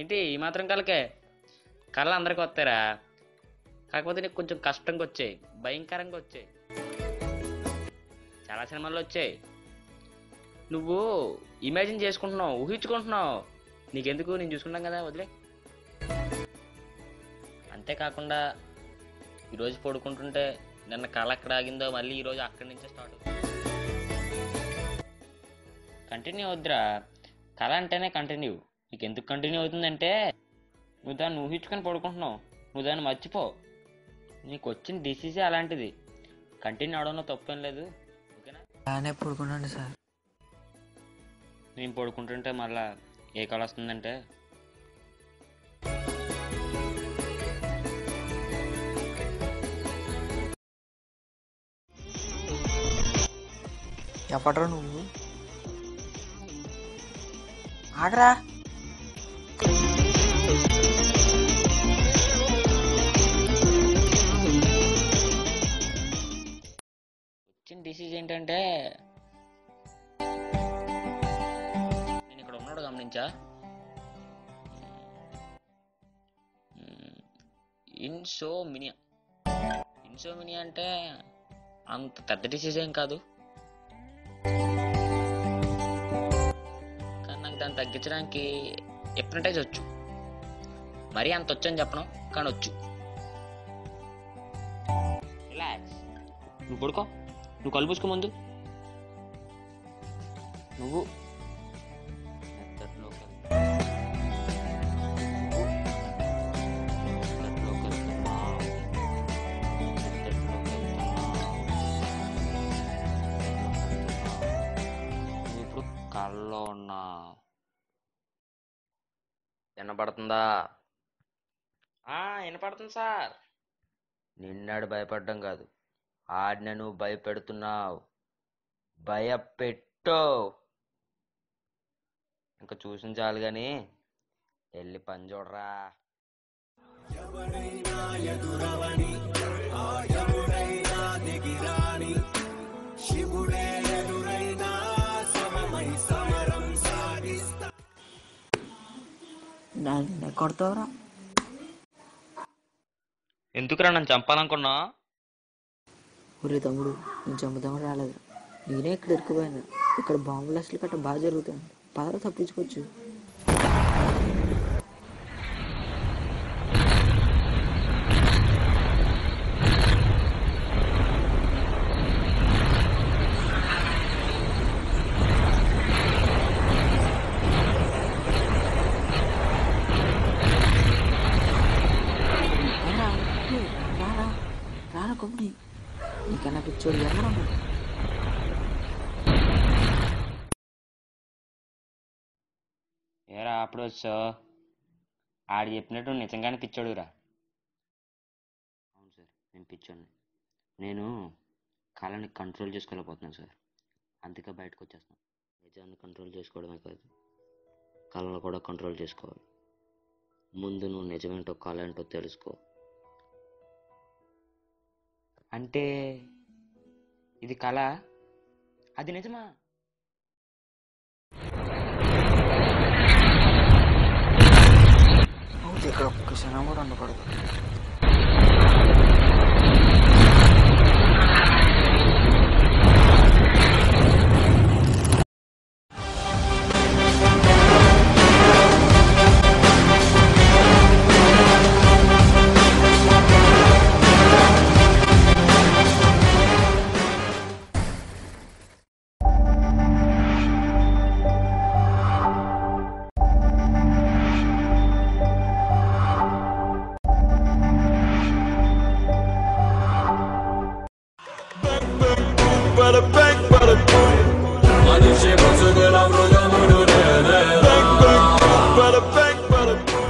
ఏంటి ఈ మాత్రం కలకే కళలు అందరికి వస్తారా కాకపోతే నీకు కొంచెం కష్టంగా వచ్చాయి భయంకరంగా వచ్చాయి చాలా సినిమాల్లో వచ్చాయి నువ్వు ఇమాజిన్ చేసుకుంటున్నావు ఊహించుకుంటున్నావు నీకెందుకు నేను చూసుకుంటాం కదా వదిలే అంతేకాకుండా ఈరోజు పడుకుంటుంటే నిన్న కళ ఎక్కడ ఆగిందో మళ్ళీ ఈరోజు అక్కడి నుంచే స్టార్ట్ అవుతుంది కంటిన్యూ అవుద్దిరా కళ అంటేనే కంటిన్యూ నీకు ఎందుకు కంటిన్యూ అవుతుందంటే నువ్వు దాన్ని ఊహించుకొని పడుకుంటున్నావు నువ్వు దాన్ని మర్చిపో నీకు వచ్చిన డిసీజే అలాంటిది కంటిన్యూ అవడంలో తప్పేం లేదు ఓకేనా బాగానే పడుకున్నాను సార్ నేను పడుకుంటుంటే మళ్ళా ఏ కళ వస్తుందంటే ఎప్పట్రా నువ్వు ఆగరా వచ్చిన డిసీజ్ ఏంటంటే నేను ఇక్కడ ఉన్నాడు గమనించా ఇన్సోమినియా ఇన్సోమినియా అంటే అంత పెద్ద డిసీజ్ ఏం కాదు కానీ నాకు దాన్ని తగ్గించడానికి ఎప్నటైజ్ వచ్చు మరీ అంత వచ్చని చెప్పను కానీ వచ్చు రిలాక్స్ నువ్వు పడుకో నువ్వు కళ్ళు మూసుకో ముందు నువ్వు నిద్రలోకి వెళ్తున్నావు. నువ్వు నిద్రలోకి వెళ్తున్నావు. నిద్రలోకి వెళ్తున్నావు. నువ్వు ఇప్పుడు కళ్ళలో ఉన్నావు వినపడుతుందా ఆ, వినపడుతుంది సార్ నిన్నాడు భయపడడం కాదు ఆడిన నువ్వు భయపెడుతున్నావు భయపెట్టు ఇంకా చూసిన చాలు కానీ వెళ్ళి పని చూడరా నన్ను కొడతావురా ఎందుకురా నన్ను చంపాలనుకున్నా ఒరే తమ్ముడు నేను చంపుదామని రాలేదు నేనే ఇక్కడ ఇరుక్కుపోయాను ఇక్కడ బాంబులు అసలు కట్ట బాగా జరుగుతుంది పదరా తప్పించుకోవచ్చు రారా, ఏ, రారా రారా కొమ్మడి నీకన్నా పిచ్చోడు ఎక్కడ ఏరా అప్పుడు వచ్చావు ఆడు చెప్పినట్టు నువ్వు నిజంగానే పిచ్చోడురా అవును సార్ నేను పిచ్చోడిని నేను కళని కంట్రోల్ చేసుకోలేకపోతున్నాను సార్ అందుకే బయటకు వచ్చేస్తాను నిజాన్ని కంట్రోల్ చేసుకోవడమే కాదు కళను కూడా కంట్రోల్ చేసుకోవాలి ముందు నువ్వు నిజమేంటో కళ ఏంటో తెలుసుకో అంటే ఇది కళ అది నిజమా అవును ఇక్కడ ఒక్క క్షణం కూడా ఉండకూడదు bada bang, bada